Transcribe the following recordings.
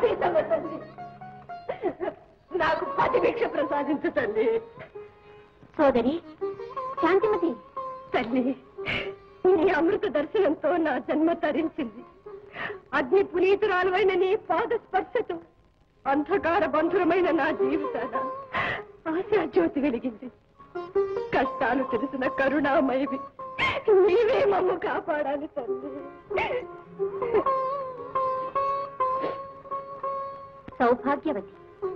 సీతమ్మ తల్లి నాకు పది భిక్ష ప్రసాదించు తల్లి సోదరి శాంతిమతి తల్లి నీ అమృత దర్శనంతో నా జన్మ తరించింది అగ్ని పునీతురాలువైన నీ పాద స్పర్శతో అంధకార బంధురమైన నా జీవితాన ఆశా జ్యోతి వెలిగింది కష్టాలు తెలిసిన కరుణామయవి నీవే మమ్ము కాపాడాలి తల్లి సౌభాగ్యవతి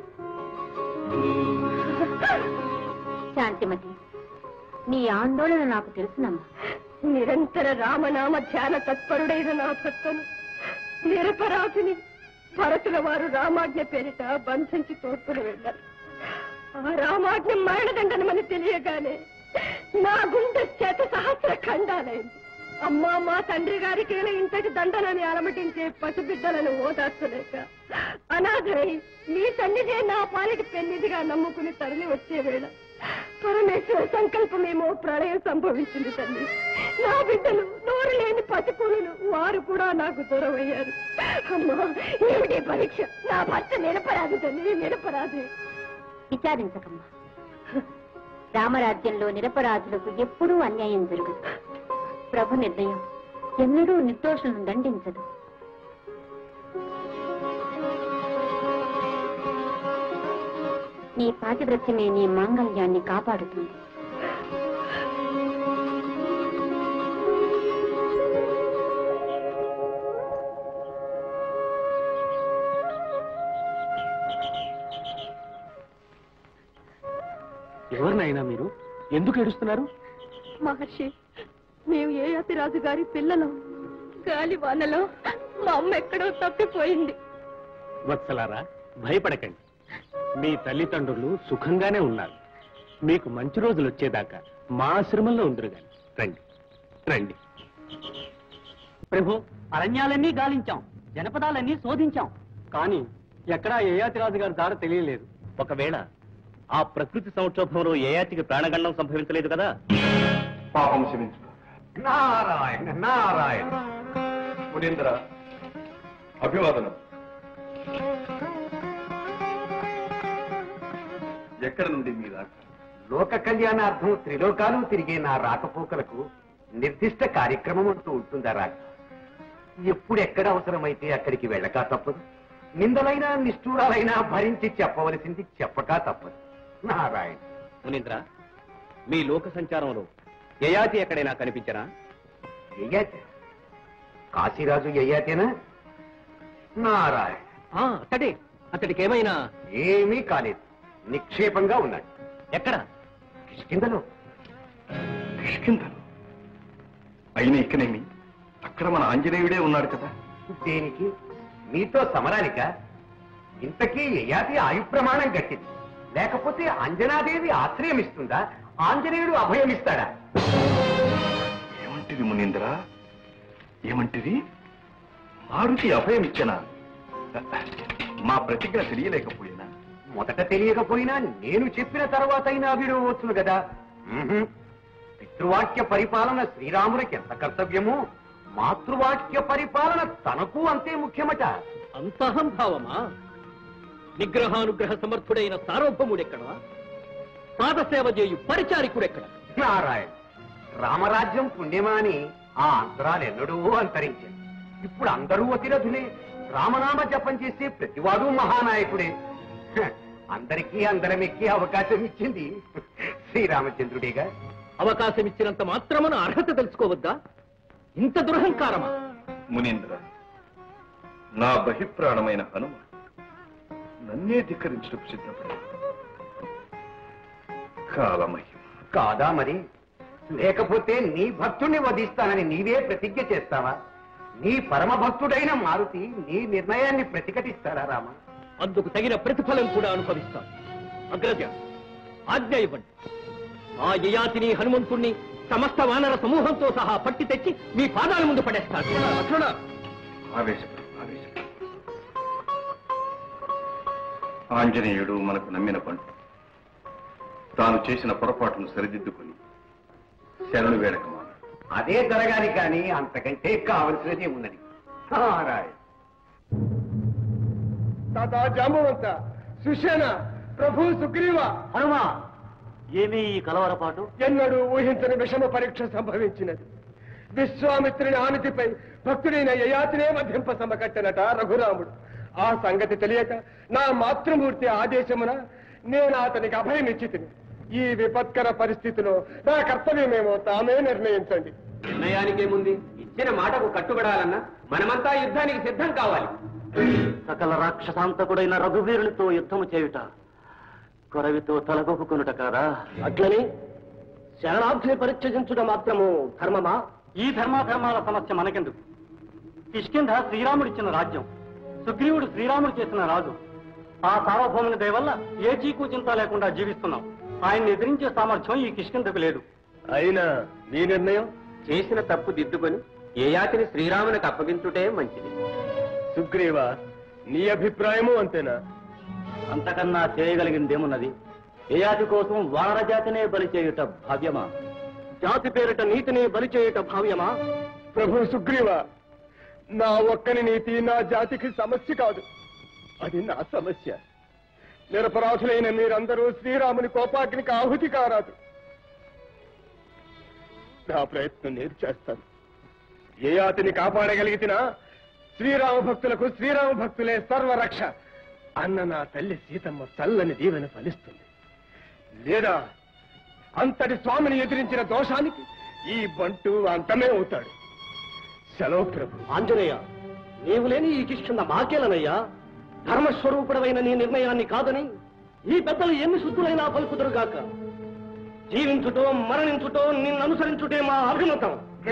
శాంతిమతి నీ ఆందోళన నాకు తెలుసునమ్మా నిరంతర రామనామ ధ్యాన తత్పరుడైన నా భక్తులు నిరపరాధిని భరతుల వారు రామాజ్ఞ పేరిట బంధించి తోడ్పులు వెళ్ళారు ఆ రామాజ్ఞ మరణదండనమని తెలియగానే నా గుండె చేత సహస్ర ఖండాలైంది అమ్మా మా తండ్రి గారికి ఇంతటి దండనని అలమటించే పసిబిడ్డలను ఓదార్చలేక అనాథై నీ సన్నిధే నా పాలిటి పెన్నిదిగా నమ్ముకుని తరలి వచ్చే వేళ పరమేశ్వర సంకల్పమేమో ప్రళయం సంభవించింది తల్లి నా బిడ్డలు నోరు లేని పసికూరులు వారు కూడా నాకు దూరమయ్యారు అమ్మా ఏమిటి పరీక్ష నా భర్త నిరపరాధి తల్లి నిరపరాధి విచారించకమ్మా రామరాజ్యంలో నిరపరాధులకు ఎప్పుడూ అన్యాయం జరగదు ప్రభు నిర్ణయం ఎన్నడూ నిర్దోషులను దండించదు నీ పాతివ్రత్యమే నీ మాంగళ్యాన్ని కాపాడుతుంది ఎవరినైనా మీరు ఎందుకు ఏడుస్తున్నారు మహర్షి మేము ఏ అతిరాజు గారి పిల్లలు గాలి వానలో మా అమ్మ ఎక్కడో తప్పిపోయింది వత్సలారా భయపడకండి మీ తల్లిదండ్రులు సుఖంగానే ఉన్నారు మీకు మంచి రోజులు వచ్చేదాకా మా ఆశ్రమంలో ఉందరు గాని రండి రండి ప్రభు అరణ్యాలన్నీ గాలించాం జనపదాలన్నీ శోధించాం కానీ ఎక్కడా యయాతిరాజు గారి దారి తెలియలేదు ఒకవేళ ఆ ప్రకృతి సంక్షోభంలో ఏయాతికి ప్రాణగండం సంభవించలేదు కదా పాపం క్షమించు నారాయణ నారాయణ మునీంద్ర అభివాదనం ఎక్కడ నుండి మీ రాక లోక కళ్యాణార్థం త్రిలోకాలు తిరిగే నా రాకపోకలకు నిర్దిష్ట కార్యక్రమం అంటూ ఉంటుందా రాక ఎప్పుడెక్కడ అవసరమైతే అక్కడికి వెళ్ళక తప్పదు నిందలైనా నిష్ఠూరాలైనా భరించి చెప్పవలసింది చెప్పక తప్పదు నారాయణ మునీంద్ర మీ లోక సంచారంలో యయాతి ఎక్కడైనా కనిపించరా యయ్యాతే కాశీరాజు యయ్యాతేనా నారాయణ అతడే అతడికి ఏమైనా ఏమీ కాలేదు నిక్షేపంగా ఉన్నాడు ఎక్కడ కిష్కిందలో కిష్కిందలు అయిన ఇక్కనేమి అక్కడ మన ఆంజనేయుడే ఉన్నాడు కదా దేనికి మీతో సమరానిక ఇంతకీ యయాతి ఆయు ప్రమాణం గట్టింది లేకపోతే అంజనాదేవి ఆశ్రయం ఇస్తుందా ఆంజనేయుడు అభయం ఇస్తాడా ఏమంటిది మునీంద్ర ఏమంటిది మారుతి అభయం ఇచ్చనా మా ప్రతిజ్ఞ తెలియలేకపోయినా మొదట తెలియకపోయినా నేను చెప్పిన తర్వాత అయినా విడవచ్చును కదా మ్మ్హ్. పితృవాక్య పరిపాలన శ్రీరామునికి ఎంత కర్తవ్యమో మాతృవాక్య పరిపాలన తనకు అంతే ముఖ్యమట అంతహంభావమా నిగ్రహానుగ్రహ సమర్థుడైన సార్వభౌముడెక్కడా పాదసేవ చేయు పరిచారికుడెక్కడ నారాయణ రామరాజ్యం పుణ్యమా అని ఆ అంతరాలు ఎన్నడూ అంతరించాయి ఇప్పుడు అందరూ అతిరథులే రామనామ జపం చేసే ప్రతివాడు మహానాయకుడే హ, అందరికీ అందరమెక్కి అవకాశం ఇచ్చింది శ్రీరామచంద్రుడేగా అవకాశం ఇచ్చినంత మాత్రమున అర్హత తెలుసుకోవద్దా ఇంత దురహంకారమా మునీంద్ర నా బహిప్రాణమైన హనుమ నన్నే ధిక్కరించుటకు సిద్ధపడి కాలమహిమ కాదా మరి లేకపోతే నీ భక్తుణ్ణి వధిస్తానని నీవే ప్రతిజ్ఞ చేస్తావా నీ పరమ భక్తుడైన మారుతి నీ నిర్ణయాన్ని ప్రతిఘటిస్తారా రామ అందుకు తగిన ప్రతిఫలం కూడా అనుభవిస్తాను అగ్రజ ఆజ్ఞ ఇవ్వండి ఆ యయాతిని హనుమంతుణ్ణి సమస్త వానర సమూహంతో సహా పట్టి తెచ్చి మీ పాదాల ముందు పడేస్తాను లక్ష్మణ ఆవేశపడు ఆవేశపడు ఆంజనేయుడు మనకు నమ్మిన పండు తాను చేసిన పొరపాటును సరిదిద్దుకుని శరణు వేడకమాన అదే జరగాలి కానీ అంతకంటే కావలసినదే ఉన్నది నారాయణ భ్రాత జాంబవంత సుషేణ ప్రభు సుగ్రీవ హనుమా ఏమీ ఈ కలవరపాటు ఎన్నడూ ఊహించని విషమ పరీక్ష సంభవించినది విశ్వామిత్రుని ఆనతిపై భక్తుడైన యయాతినే మధ్యంప సమకట్టనట రఘురాముడు ఆ సంగతి తెలియక నా మాతృమూర్తి ఆదేశమున నేను అతనికి అభయం ఇచ్చితిని ఈ విపత్కర పరిస్థితిలో నా కర్తవ్యమేమో తామే నిర్ణయించండి నిర్ణయానికేముంది ఇచ్చిన మాటకు కట్టుబడాలన్నా మనమంతా యుద్ధానికి సిద్ధం కావాలి సకల రాక్షసాంతకుడైన రఘువీరునితో యుద్ధము చేయుట కొరవితో తలగొక్కునుట కాదా అట్లని శరణార్థిని పరిత్యజించుట మాత్రము ధర్మమా ఈ ధర్మాధర్మాల సమస్య మనకెందుకు కిష్కింధ శ్రీరాముడిచ్చిన రాజ్యం సుగ్రీవుడు శ్రీరాముడు చేసిన రాజు ఆ సార్వభౌముని దయ వల్ల ఏ చీకు చింత లేకుండా జీవిస్తున్నాం ఆయన్ని ఎదిరించే సామర్థ్యం ఈ కిష్కింధకు లేదు అయినా నీ నిర్ణయం చేసిన తప్పు దిద్దుకొని యయాతిని శ్రీరామునికి అప్పగించుటే మంచిది సుగ్రీవ నీ అభిప్రాయము అంతేనా అంతకన్నా చేయగలిగిందేమున్నది యయాతి కోసం వానర జాతినే బలి చేయుట భావ్యమా జాతి పేరిట నీతిని బలి చేయుట భావ్యమా ప్రభు సుగ్రీవ నా ఒక్కని నీతి నా జాతికి సమస్య కాదు అది నా సమస్య నిరపరాధులైన మీరందరూ శ్రీరాముని కోపాగ్నికి ఆహుతి కారాదు నా ప్రయత్నం నేను చేస్తాను ఏ అతని కాపాడగలిగితేనా శ్రీరామ భక్తులకు శ్రీరామ భక్తులే సర్వరక్ష అన్న నా తల్లి సీతమ్మ చల్లని దీవెన ఫలిస్తుంది లేదా అంతటి స్వామిని ఎదిరించిన దోషానికి ఈ బంటు అంతమే అవుతాడు సెలవు ప్రభు ఆంజనేయ నీవు లేని ఈ కిష్కింద మాకేలనయ్యా ధర్మస్వరూపుడమైన నీ నిర్ణయాన్ని కాదని ఈ పెద్దలు ఎన్ని శుద్ధులైనా పలుకుదురుగాక జీవించుటో మరణించుటో నిన్ను అనుసరించుటే మా అభిమతం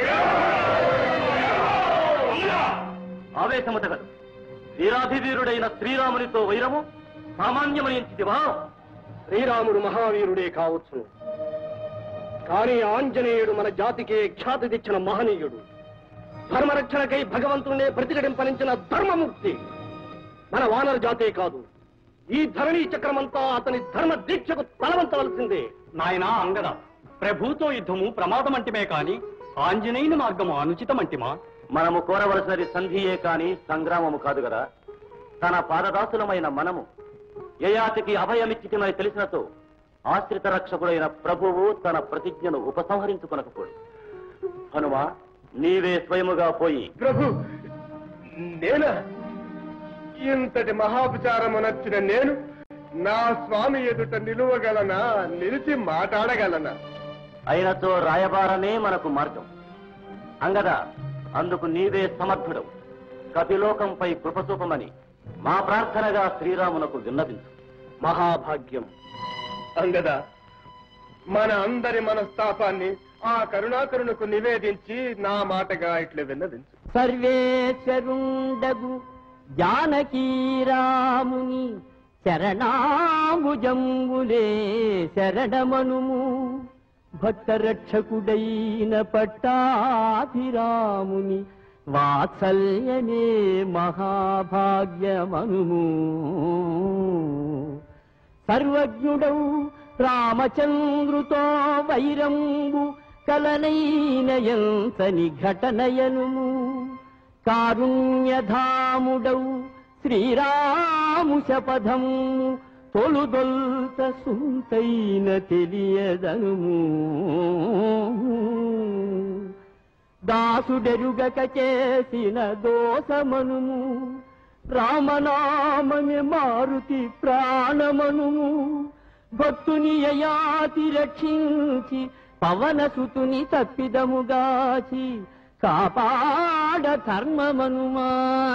ఆవేశము తగదు వీరాధివీరుడైన శ్రీరామునితో వైరము సామాన్యమనించిదివా శ్రీరాముడు మహావీరుడే కావచ్చును కానీ ఆంజనేయుడు మన జాతికే ఖ్యాతి తెచ్చిన మహనీయుడు ధర్మరక్షణకై భగవంతుడే ప్రతిఘటింపనించిన ధర్మమూర్తి మన వానర జాతే కాదు ఈ ధరణి చక్రమంతా అతని ధర్మ దీక్షకు తలవంచవలసిందే నాయనా అంగద ప్రభుతో యుద్ధము ప్రమాదమంటిమే కాని ఆంజనేయుని మార్గము అనుచితమంటిమా మనము కోరవలసినది సంధియే కాని సంగ్రామము కాదు కదా తన పాదదాసులమైన మనము యయాతికి అభయమిచ్చితిమని తెలిసినతో ఆశ్రిత రక్షకుడైన ప్రభువు తన ప్రతిజ్ఞను ఉపసంహరించుకొనకపోడు హనుమా నీవే స్వయముగా పోయి ప్రభు నేనా ఇంతటి మహాపచారము నచ్చిన నేను నా స్వామి ఎదుట నిలువగలనా నిలిచి మాట్లాడగలనా అయినతో రాయబారమే మనకు మార్గం అంగద అందుకు నీవే సమర్థుడవు కపిలోకంపై కృపచూపమని మా ప్రార్థనగా శ్రీరామునకు విన్నవించు మహాభాగ్యం అంగదా మన అందరి మనస్తాపాన్ని ఆ కరుణాకరుణకు నివేదించి నా మాటగా ఇట్లా విన్నవించు సర్వేశ్వరుండగు జానకీరాముని శరణాంబుజంబులే శరణమనుము భక్తరక్షకుడైన పట్టాభిరాముని వాత్సల్యమే మహాభాగ్యమనుము సర్వజ్ఞుడౌ రామచంద్రుతో వైరంబు కలనైనయంతని ఘటనయనుము కారుణ్యధాముడౌ శ్రీరాము శపథము తొలుదొల్త సుంతైన తెలియదనుము దాసుడెరుగక చేసిన దోషమనుము రామనామమే మారుతి ప్రాణమనుము భక్తుని యయాతి రక్షించి పవనసుతుని తప్పిదముగాచి కాపాడ ధర్మమనుమా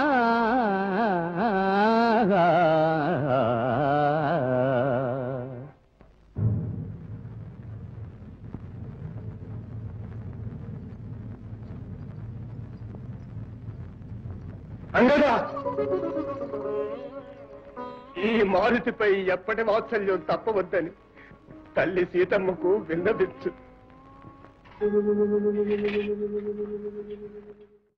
అంగదా ఈ మారుతిపై ఎప్పటి వాత్సల్యం తప్పవద్దని తల్లి సీతమ్మకు విన్నవించు